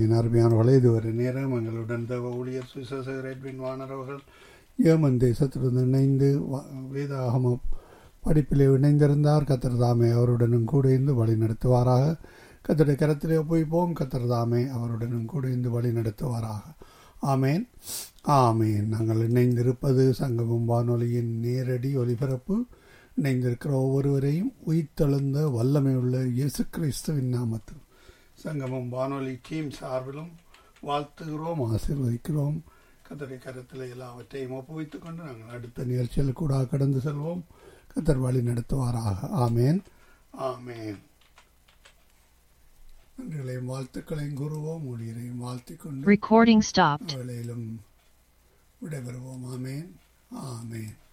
அருமையானவர்களே இதுவரை நேரம் எங்களுடன் தேவ ஊழியர் சுவிசேஷகர் எட்வின் வாணர் அவர்கள் ஏமன் தேசத்திலிருந்து இணைந்து வ- வேதாகம படிப்பிலே இணைந்திருந்தார் கத்தர் தாமே அவருடனும் கூட இருந்து வழி நடத்துவாராக கத்தருடைய கரத்திலே போய்ப்போம் கத்தர் தாமே அவருடனும் கூட இருந்து வழி நடத்துவாராக ஆமேன் ஆமேன் நாங்கள் இணைந்திருப்பது சங்கமம் வானொலியின் நேரடி ஒலிபரப்பு இணைந்திருக்கிற ஒவ்வொருவரையும் உயிர்த்தெழுந்த வல்லமையுள்ள இயேசு கிறிஸ்துவின் நாமத்தில் சங்கமம் வானொலி டீம் சார்பிலும் வாழ்த்துகிறோம் ஆசீர்வதிக்கிறோம் கத்தரை கரத்தில் எல்லாவற்றையும் ஒப்புவித்துக் கொண்டு நாங்கள் அடுத்த நிகழ்ச்சியில் கூட கடந்து செல்வோம் கத்தர் வழி நடத்துவாராக ஆமேன் ஆமேன் நன்றிகளையும் வாழ்த்துக்களையும் கூறுவோம் ஊழியரையும் வாழ்த்திக் கொண்டு Recording stopped. வேளையிலும் விடைபெறுவோம் ஆமேன் ஆமேன்